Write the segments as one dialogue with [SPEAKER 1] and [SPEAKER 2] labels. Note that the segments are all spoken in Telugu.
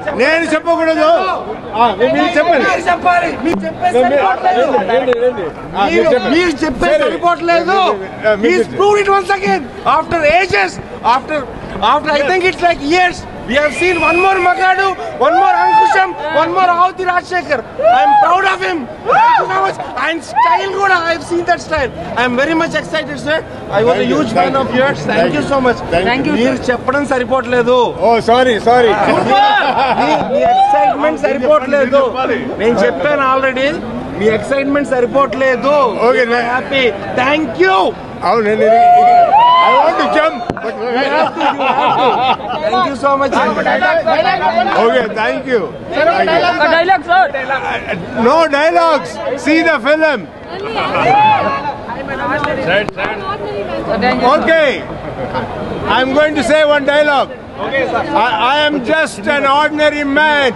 [SPEAKER 1] నేను చెప్పకూడదు ఆ, మీరు మీరు చెప్పండి
[SPEAKER 2] మీరు చెప్పాలి మీరు చెప్పేది సరిపోవట్లేదు.
[SPEAKER 1] రండి, రండి. ఆ, మీరు
[SPEAKER 2] మీరు
[SPEAKER 1] చెప్పండి.
[SPEAKER 2] మీరు చెప్పేది
[SPEAKER 1] సరే.
[SPEAKER 2] సరిపోవట్లేదు
[SPEAKER 1] ఆ, మీరు
[SPEAKER 2] He's
[SPEAKER 1] చెప్పండి.
[SPEAKER 2] proved it once again after ages after after I think it's like years we have seen one more Magadu one more Ankusham one more Ahuti Rajshekhar I am proud of him thank you so much and style కూడా I have seen that style I am very much excited sir I was a
[SPEAKER 1] Thank you,
[SPEAKER 2] huge
[SPEAKER 1] thank
[SPEAKER 2] fan
[SPEAKER 1] you.
[SPEAKER 2] of yours thank
[SPEAKER 1] Thank
[SPEAKER 2] you
[SPEAKER 1] you.
[SPEAKER 2] so much
[SPEAKER 1] Thank you.
[SPEAKER 2] మీరు చెప్పడం సరిపోవట్లేదు
[SPEAKER 1] ఓ సారీ సారీ
[SPEAKER 2] మీ- మీ ఎక్సైట్మెంట్ సరిపోవట్లేదు నేను చెప్పాను ఆల్రెడీ మీ ఎక్సైట్మెంట్ సరిపోవట్లేదు
[SPEAKER 1] Okay, ne-
[SPEAKER 2] happy thank you
[SPEAKER 1] అవును నేను I want to jump
[SPEAKER 2] thank you so much
[SPEAKER 1] okay thank you
[SPEAKER 3] dialogue sir
[SPEAKER 1] no dialogues see the film okay I'm going to say one dialogue I am just an ordinary man.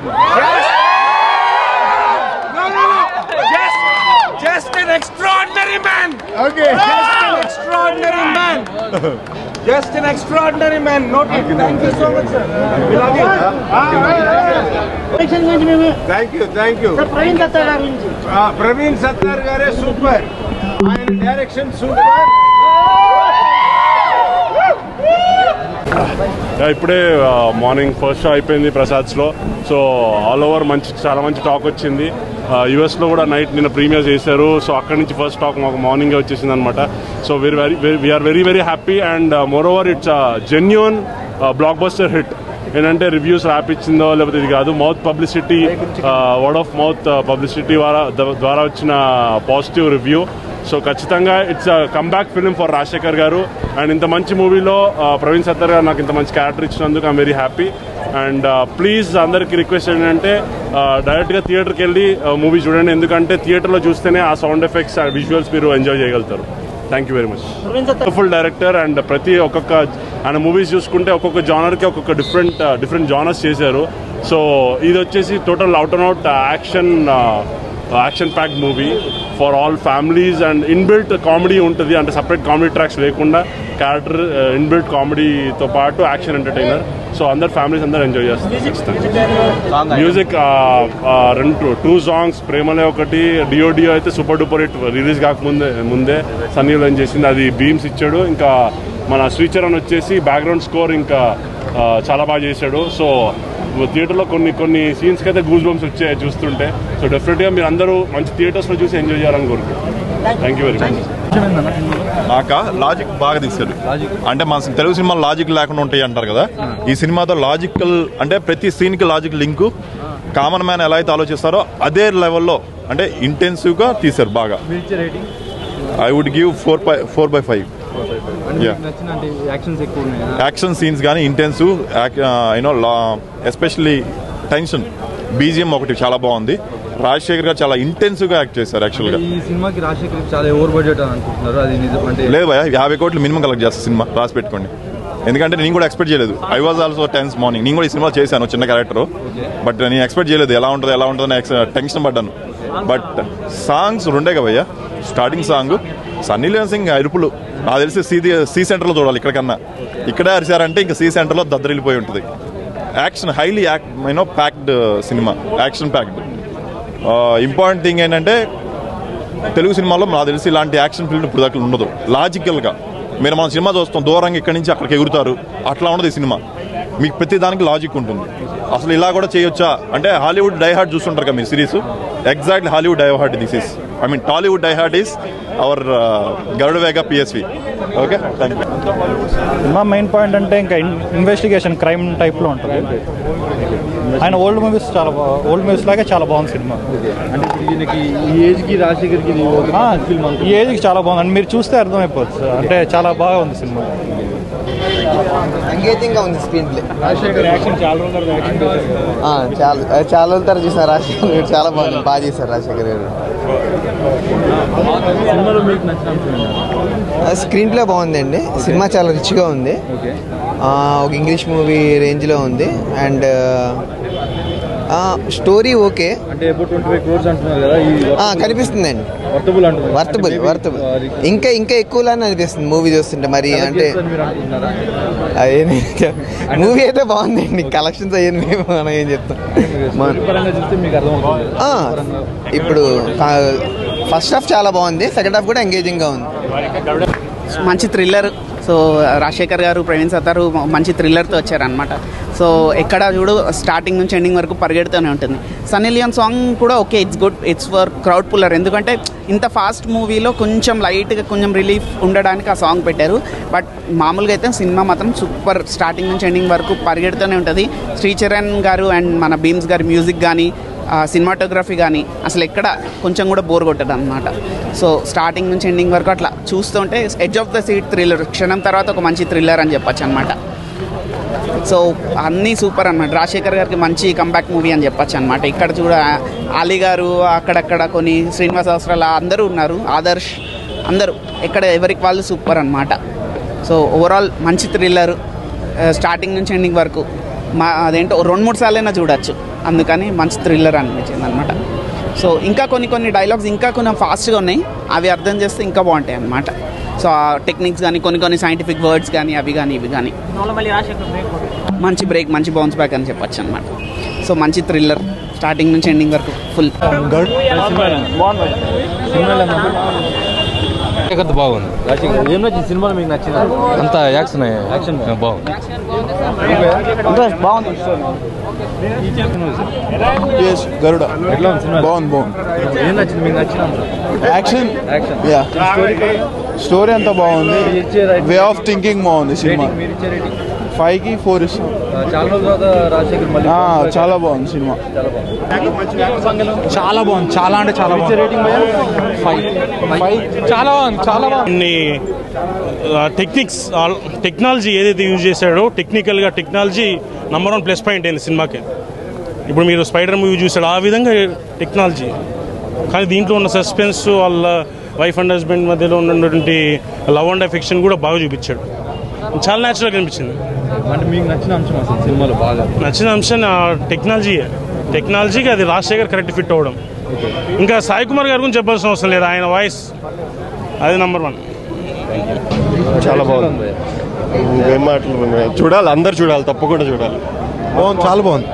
[SPEAKER 2] No, no, no. Just, just an extraordinary man.
[SPEAKER 1] Okay.
[SPEAKER 2] Just an extraordinary man. Just an extraordinary man. Noted. Thank you so much, sir. We love you.
[SPEAKER 4] Election గురించి మేము
[SPEAKER 1] thank you thank you
[SPEAKER 4] sir Praveen Datta గారి గురించి
[SPEAKER 1] ప్రవీణ్ సత్తార్ గారే సూపర్ ఆయన డైరెక్షన్ సూపర్
[SPEAKER 5] యా, ఇప్పుడే ఆ, మార్నింగ్ ఫస్ట్ షో అయిపోయింది ప్రసాద్స్లో సో ఆల్ ఓవర్ మంచి చాలా మంచి టాక్ వచ్చింది ఆ, యుఎస్లో కూడా నైట్ నిన్న ప్రీమియర్ చేశారు సో అక్కడి నుంచి ఫస్ట్ టాక్ మాకు మార్నింగే వచ్చేసింది అనమాట so very very we're very very happy and moreover it's genuine blockbuster hit ఏంటంటే రివ్యూస్ రాపిచ్చిందో లేకపోతే ఇది కాదు mouth publicity word of mouth publicity ద్వారా ద్వారా వచ్చిన పాజిటివ్ రివ్యూ సో ఖచ్చితంగా it's comeback film for Rajasekhar గారు అండ్ ఇంత మంచి మూవీలో ప్రవీణ్ సత్తర్ గారు నాకు ఇంత మంచి క్యారెక్టర్ ఇచ్చినందుకు I'm very happy and please అందరికి రిక్వెస్ట్ ఏంటంటే డైరెక్ట్గా థియేటర్కి వెళ్ళి మూవీ చూడండి ఎందుకంటే థియేటర్లో చూస్తేనే ఆ సౌండ్ ఎఫెక్ట్స్ ఆ విజువల్స్ మీరు ఎంజాయ్ చేయగలుగుతారు thank you very much
[SPEAKER 4] Praveen Datta
[SPEAKER 5] full director and ప్రతి ఒక్కొక్క ఆయన మూవీస్ చూసుకుంటే ఒక్కొక్క జానర్కి ఒక్కొక్క డిఫరెంట్ డిఫరెంట్ జానర్స్ చేశారు సో ఇది వచ్చేసి total out and out action action pack movie for all families and inbuilt comedy ఉంటుంది అంటే సపరేట్ కామెడీ ట్రాక్స్ లేకుండా క్యారెక్టర్ ఇన్బిల్ట్ కామెడీతో పాటు యాక్షన్ ఎంటర్టైనర్ సో అందరు ఫ్యామిలీస్ అందరు ఎంజాయ్ చేస్తారు ఖచ్చితంగా మ్యూజిక్ రెండు టూ సాంగ్స్ ప్రేమలే ఒకటి డియో డియో అయితే సూపర్ డూపర్ హిట్ రిలీజ్ కాకముందే ముందే సన్నీ ఏం చేసింది అది బీమ్స్ ఇచ్చాడు ఇంకా మన శ్రీచరణ్ వచ్చేసి బ్యాక్గ్రౌండ్ స్కోర్ ఇంకా ఆ, చాలా బాగా చేశాడు సో థియేటర్లో కొన్ని కొన్ని సీన్స్కి అయితే గూస్ బంప్స్ వచ్చాయి చూస్తుంటే సో డెఫినెట్గా మీరు అందరూ మంచి థియేటర్స్లో చూసి ఎంజాయ్ చేయాలని కోరుకుంటున్నాను థ్యాంక్ యూ వెరీ మచ్
[SPEAKER 6] నాక లాజిక్ బాగా తీశాడు అంటే మన తెలుగు సినిమా లాజిక్ లేకుండా ఉంటాయి అంటారు కదా ఈ సినిమాతో లాజికల్ అంటే ప్రతి సీన్ కి లాజిక్ లింక్ కామన్ మ్యాన్ ఎలా అయితే ఆలోచిస్తారో అదే లెవెల్లో అంటే ఇంటెన్సివ్ గా తీశారు బాగా I would give four by four by five action scenes కానీ intensive you know especially tension BGM ఒకటి చాలా బాగుంది రాజశేఖర్ గారు చాలా ఇంటెన్సివ్ గా యాక్ట్ చేశారు యాక్చువల్ గా
[SPEAKER 7] ఈ సినిమాకి రాజశేఖర్ చాలా ఓవర్ బడ్జెట్ అని అనుకుంటున్నారు అది నిజం అంటే
[SPEAKER 6] లేదు భయ యాభై కోట్లు మినిమం కలెక్ట్ చేస్తా సినిమా రాసి పెట్టుకోండి ఎందుకంటే నేను కూడా ఎక్స్పెక్ట్ చేయలేదు I was also tense morning నేను కూడా ఈ సినిమా చేశాను చిన్న క్యారెక్టర్ బట్ నేను ఎక్స్పెక్ట్ చేయలేదు ఎలా ఉంటుంది ఎలా ఉంటుంది టెన్షన్ పడ్డాను బట్ సాంగ్స్ రెండే కదా భయ్య స్టార్టింగ్ సాంగ్ సన్నీ లియోన్ సింగ్ అరుపులు నాకు తెలిసి సీ సీ సెంటర్లో చూడాలి ఇక్కడికన్నా ఇక్కడే అరిచారంటే ఇంకా సీ సెంటర్లో దద్దరిల్లిపోయి ఉంటుంది action highly act you know packed cinema action packed important thing ఏంటంటే తెలుగు సినిమాలో నాకు తెలిసి ఇలాంటి యాక్షన్ ఫిల్మ్ ఇప్పుడు దాకా ఉండదు లాజికల్గా మీరు మన సినిమా చూస్తాం దూరంగా ఇక్కడి నుంచి అక్కడికి ఎగురుతారు అట్లా ఉండదు ఈ సినిమా మీకు ప్రతి దానికి లాజిక్ ఉంటుంది అసలు ఇలా కూడా చేయొచ్చా అంటే హాలీవుడ్ డై హార్ట్ చూస్తుంటారు కదా మీరు series exactly Hollywood die hard this is I mean Tollywood die hard is our Garuda Vega PSV okay thank you
[SPEAKER 8] cinema main point అంటే ఇంకా ఇన్వెస్టిగేషన్ క్రైమ్ టైప్లో ఉంటుంది ఆయన ఓల్డ్ మూవీస్ చాలా ఓల్డ్ మూవీస్ లాగే చాలా బాగుంది సినిమా
[SPEAKER 7] అంటే ఇప్పుడు ఈయనకి ఈ ఏజ్ కి రాజశేఖర్ కి
[SPEAKER 8] ఆ, ఈ ఏజ్కి చాలా బాగుంది అంటే మీరు చూస్తే అర్థమైపోతుంది అంటే చాలా బాగా ఉంది సినిమా
[SPEAKER 9] సంగీతంగా ఉంది స్క్రీన్ ప్లే
[SPEAKER 8] రాజశేఖర్ యాక్షన్ చాలా రోజులు యాక్షన్
[SPEAKER 9] చాలా అది చాలా రోజుల తర్వాత చూసిన రాజశేఖర్ గారు చాలా బాగుంది బాగా చేశారు రాజశేఖర్ గారు
[SPEAKER 7] సినిమాలో మీకు నచ్చిన అంశం ఏంటి?
[SPEAKER 9] స్క్రీన్ ప్లే బాగుందండి సినిమా చాలా రిచ్గా ఉంది
[SPEAKER 7] ఓకే
[SPEAKER 9] ఆ, ఒక ఇంగ్లీష్ మూవీ రేంజ్లో ఉంది అండ్ స్టోరీ ఓకే
[SPEAKER 7] అంటే ఎప్పుడు ట్వంటీ ఫైవ్ క్రోర్స్ అంటున్నారు కదా ఈ
[SPEAKER 9] ఆ, కనిపిస్తుందండి
[SPEAKER 7] వర్తబుల్ అంటున్నారు
[SPEAKER 9] వర్తబుల్
[SPEAKER 7] అంటే maybe,
[SPEAKER 9] వర్తబుల్
[SPEAKER 7] ఆ, రి-
[SPEAKER 9] ఇంకా ఇంకా ఎక్కువలానే అనిపిస్తుంది మూవీ చూస్తుంటే మరి
[SPEAKER 7] collect
[SPEAKER 9] అంటే
[SPEAKER 7] చేస్తుందని మీరు అనుకుంటున్నారా
[SPEAKER 9] అదేమి మూవీ అయితే బాగుందండి కలెక్షన్స్ అయ్యింది మేము మనం ఏం చెప్తాం మన-
[SPEAKER 7] Story పరంగా చూస్తే మీకు అర్థమవుతుంది
[SPEAKER 9] ఆ, ఇప్పుడు ఫస్ట్ హాఫ్ చాలా బాగుంది సెకండ్ హాఫ్ కూడా ఎంగేజింగ్గా ఉంది
[SPEAKER 4] మంచి థ్రిల్లర్ సో రాజశేఖర్ గారు ప్రవీణ్ సత్తారు మంచి థ్రిల్లర్తో వచ్చారనమాట సో ఎక్కడ చూడు స్టార్టింగ్ నుంచి ఎండింగ్ వరకు పరిగెడుతూనే ఉంటుంది సన్నీ లియోన్ సాంగ్ కూడా okay it's good it's for crowd puller ఎందుకంటే ఇంత ఫాస్ట్ మూవీలో కొంచెం లైట్గా కొంచెం రిలీఫ్ ఉండడానికి ఆ సాంగ్ పెట్టారు బట్ మామూలుగా అయితే సినిమా మాత్రం సూపర్ స్టార్టింగ్ నుంచి ఎండింగ్ వరకు పరిగెడుతూనే ఉంటుంది శ్రీచరణ్ గారు అండ్ మన బీమ్స్ గారి మ్యూజిక్ కానీ సినిమాటోగ్రఫీ కానీ అసలు ఎక్కడ కొంచెం కూడా బోర్ కొట్టదు అనమాట సో స్టార్టింగ్ నుంచి ఎండింగ్ వరకు అట్లా చూస్తుంటే edge of the seat thriller క్షణం తర్వాత ఒక మంచి థ్రిల్లర్ అని చెప్పొచ్చు అనమాట సో అన్నీ సూపర్ అనమాట రాజశేఖర్ గారికి మంచి కంబ్యాక్ మూవీ అని చెప్పొచ్చు అనమాట ఇక్కడ చూడ అలీ గారు అక్కడక్కడ కొన్ని శ్రీనివాస అవసరాల అందరూ ఉన్నారు ఆదర్శ్ అందరూ ఎక్కడ ఎవరికి వాళ్ళు సూపర్ అనమాట సో ఓవరాల్ మంచి థ్రిల్లర్ స్టార్టింగ్ నుంచి ఎండింగ్ వరకు మా అదేంటో రెండు మూడు సార్లైనా చూడొచ్చు అందుకని మంచి థ్రిల్లర్ అనిపించింది అనమాట సో ఇంకా కొన్ని కొన్ని డైలాగ్స్ ఇంకా కొంచెం ఫాస్ట్గా ఉన్నాయి అవి అర్థం చేస్తే ఇంకా బాగుంటాయి అనమాట సో ఆ టెక్నిక్స్ కానీ కొన్ని కొన్ని సైంటిఫిక్ వర్డ్స్ కానీ అవి కానీ ఇవి కానీ మంచి బ్రేక్ మంచి బౌన్స్ బ్యాక్ అని చెప్పొచ్చు అనమాట సో మంచి థ్రిల్లర్ స్టార్టింగ్ నుంచి ఎండింగ్ వరకు ఫుల్
[SPEAKER 7] రాజశేఖర్ బాగుంది రాజశేఖర్ ఏం నచ్చింది సినిమాలో మీకు నచ్చింది అంత యాక్షన్ యాక్షన్ బాగుంది
[SPEAKER 1] గరుడ
[SPEAKER 7] ఎట్లా ఉంది సినిమా
[SPEAKER 1] బాగుంది బాగుంది
[SPEAKER 7] ఏం నచ్చింది మీకు నచ్చిన
[SPEAKER 1] యాక్షన్
[SPEAKER 7] యాక్షన్
[SPEAKER 1] యా స్టోరీ అంతా బాగుంది
[SPEAKER 7] ఇచ్చే రైట్
[SPEAKER 1] వే ఆఫ్ థింకింగ్ బాగుంది సినిమా
[SPEAKER 7] రేటింగ్ మీరు ఇచ్చే రేటింగ్
[SPEAKER 1] ఫైవ్ కి ఫోర్ ఇస్తాం
[SPEAKER 7] చాలా రోజుల తర్వాత రాజశేఖర్ మళ్ళీ
[SPEAKER 1] ఆ, చాలా బాగుంది సినిమా
[SPEAKER 7] చాలా బాగుంది
[SPEAKER 8] చాలా బాగుంది చాలా అంటే చాలా
[SPEAKER 7] ఇచ్చే రేటింగ్
[SPEAKER 8] చాలా బాగుంది చాలా బాగుంది
[SPEAKER 10] కొన్ని టెక్నిక్స్ టెక్నాలజీ ఏదైతే యూజ్ చేశాడో టెక్నికల్గా technology number one plus point అయింది సినిమాకి ఇప్పుడు మీరు స్పైడర్ మూవీ చూసాడు ఆ విధంగా టెక్నాలజీ కానీ దీంట్లో ఉన్న సస్పెన్స్ వాళ్ళ వైఫ్ అండ్ హస్బెండ్ మధ్యలో ఉన్నటువంటి లవ్ అండ్ అఫెక్షన్ కూడా బాగా చూపించాడు చాలా న్యాచురల్గా అనిపించింది
[SPEAKER 7] అంటే మీకు నచ్చిన అంశం అసలు సినిమాలో బాగా
[SPEAKER 10] నచ్చిన అంశం ఆ టెక్నాలజీ టెక్నాలజీకి అది రాజశేఖర్ కరెక్ట్ ఫిట్ అవ్వడం ఇంకా సాయి కుమార్ గారి గురించి చెప్పాల్సిన అవసరం లేదు ఆయన వాయిస్ అది నంబర్ వన్
[SPEAKER 11] చాలా బాగుంది ఏం మాటలు చూడాలి అందరు చూడాలి తప్పకుండా చూడాలి
[SPEAKER 1] బాగుంది చాలా బాగుంది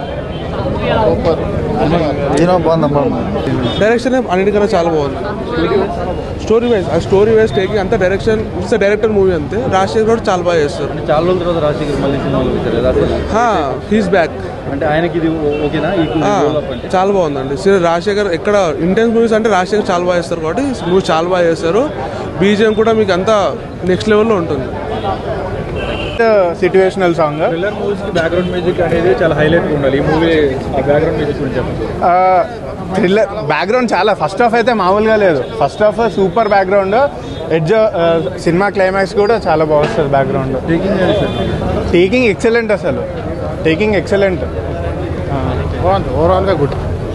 [SPEAKER 2] డైరెక్షన్ అన్నిటికన్నా చాలా బాగుంది స్టోరీ వైజ్ ఆ స్టోరీ వైజ్ టేకింగ్ అంతా డైరెక్షన్ ఇట్స్ డైరెక్టర్ మూవీ అంతే రాజశేఖర్ కూడా చాలా బాగా చేస్తారు
[SPEAKER 7] అంటే చాలా రోజుల తర్వాత రాజశేఖర్ మళ్ళీ సినిమాలో వచ్చారు కదా అసలు
[SPEAKER 2] హీస్ బ్యాక్
[SPEAKER 7] అంటే ఆయనకి ఇది ఓ- ఓకేనా ఈ రోల్ అప్ అంటే
[SPEAKER 2] చాలా బాగుందండి సి- రాజశేఖర్ ఎక్కడ ఇంటెన్స్ మూవీస్ అంటే రాజశేఖర్ చాలా బాగా చేస్తారు కాబట్టి మూవీ చాలా బాగా చేస్తారు బీజిఎం కూడా మీకు అంతా నెక్స్ట్ లెవెల్లో ఉంటుంది
[SPEAKER 1] సిచ్యువేషనల్ సాంగ్
[SPEAKER 7] థ్రిల్లర్ మూవీస్ కి బ్యాక్గ్రౌండ్ మ్యూజిక్ అనేది చాలా హైలైట్ ఉండాలి ఈ మూవీ బ్యాక్గ్రౌండ్ మ్యూజిక్ గురించి చెప్పండి
[SPEAKER 1] థ్రిల్లర్ బ్యాక్గ్రౌండ్ చాలా ఫస్ట్ హాఫ్ అయితే మామూలుగా లేదు first half super background edge cinema climax కూడా చాలా బాగుంటుంది బ్యాక్గ్రౌండ్
[SPEAKER 7] టేకింగ్
[SPEAKER 1] టేకింగ్ ఎక్సలెంట్ అసలు టేకింగ్ ఎక్సలెంట్ బాగుంది ఓవరాల్గా గుడ్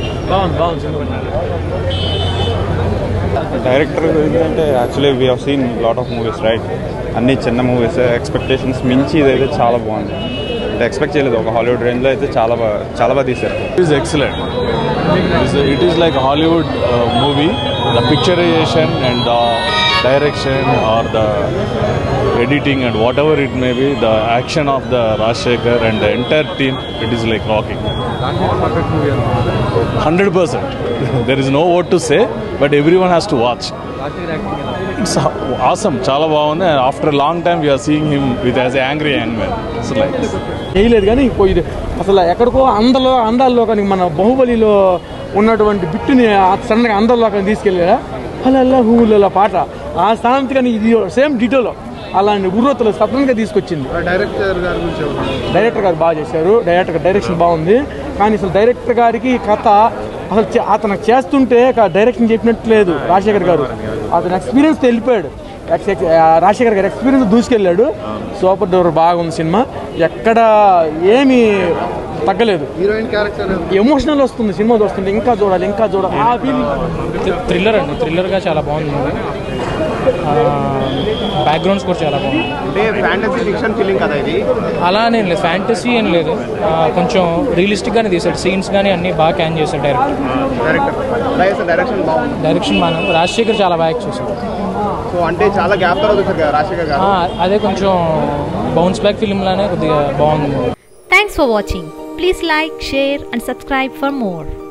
[SPEAKER 11] డైరెక్టర్ గురించి అంటే actually we have seen lot of movies right అన్ని చిన్న మూవీస్ ఎక్స్పెక్టేషన్స్ మించి ఇదైతే చాలా బాగుంది అంటే ఎక్స్పెక్ట్ చేయలేదు ఒక హాలీవుడ్ రేంజ్లో అయితే చాలా బాగా చాలా బాగా తీశారు
[SPEAKER 5] is excellent. It is like a Hollywood uh, movie. The picturization and the direction or the editing and whatever it may be, the action of the Rajshekhar and the entire team, it is like rocking.
[SPEAKER 7] Perfect movie
[SPEAKER 5] Hundred percent. There is no word to say, but everyone has to watch.
[SPEAKER 7] Rajasekhar acting ఎలా
[SPEAKER 5] It's awesome. చాలా బాగుంది. And after a long time, we are seeing him with as an angry young man. So like.
[SPEAKER 12] చేయలేదు కానీ ఇంకో ఇది అసలు ఎక్కడికో అందలో అందాల్లో కానీ మన బాహుబలిలో ఉన్నటువంటి బిట్టుని సడన్గా అందరిలో కానీ తీసుకెళ్ళారా అలా హూలలో పాట ఆ స్థానంతో కానీ ఇది సేమ్ డీటెయిల్ అలాంటి ఉర్రతలు సడన్గా తీసుకొచ్చింది
[SPEAKER 1] డైరెక్టర్ గారి గురించి
[SPEAKER 12] డైరెక్టర్ గారు బాగా చేశారు డైరెక్టర్ గారి డైరెక్షన్ బాగుంది కానీ అసలు డైరెక్టర్ గారికి కథ అసలు చే- అతను చేస్తుంటే క- డైరెక్షన్ చెప్పినట్టు లేదు రాజశేఖర్ గారు అతను ఎక్స్పీరియన్స్ వెళ్ళిపోయాడు ఎక్స్- ఎక్స్- ఆ రాజశేఖర్ గారు ఎక్స్పీరియన్స్ దూసుకెళ్ళాడు సూపర్ డూపర్ బాగుంది సినిమా ఎక్కడ ఏమీ తగ్గలేదు
[SPEAKER 1] హీరోయిన్ క్యారెక్టర్
[SPEAKER 12] ఎమోషనల్ వస్తుంది సినిమా చూస్తుంటే ఇంకా చూడాలి ఇంకా చూడాలి ఆ ఫీలింగ్
[SPEAKER 3] థ్రిల్లర్ అండి థ్రిల్లర్గా చాలా బాగుంది
[SPEAKER 13] బ్యాక్గ్రౌండ్ స్కోర్ చాలా బాగుంది
[SPEAKER 1] అంటే ఫ్యాంటసీ ఫిక్షన్ ఫీలింగ్ కదా ఇది
[SPEAKER 13] అలా అని ఏం లేదు ఫ్యాంటసీ ఏం లేదు ఆ, కొంచెం రియలిస్టిక్గానే తీసాడు సీన్స్ కానీ అన్నీ బాగా క్యాన్ చేశాడు డైరెక్టర్
[SPEAKER 1] డైరెక్టర్ డైరెక్షన్ బాగుంది
[SPEAKER 13] డైరెక్షన్ బాగా రాజశేఖర్ చాలా బాగా యాక్ట్ చేశాడు
[SPEAKER 1] సో అంటే చాలా గ్యాప్ తర్వాత చూసారు కదా రాజశేఖర్ గారు
[SPEAKER 13] ఆ, అదే కొంచెం బౌన్స్ బ్యాక్ ఫిల్మ్ లానే కొద్దిగా బాగుంది
[SPEAKER 14] Thanks for watching. Please like, share, and subscribe for more.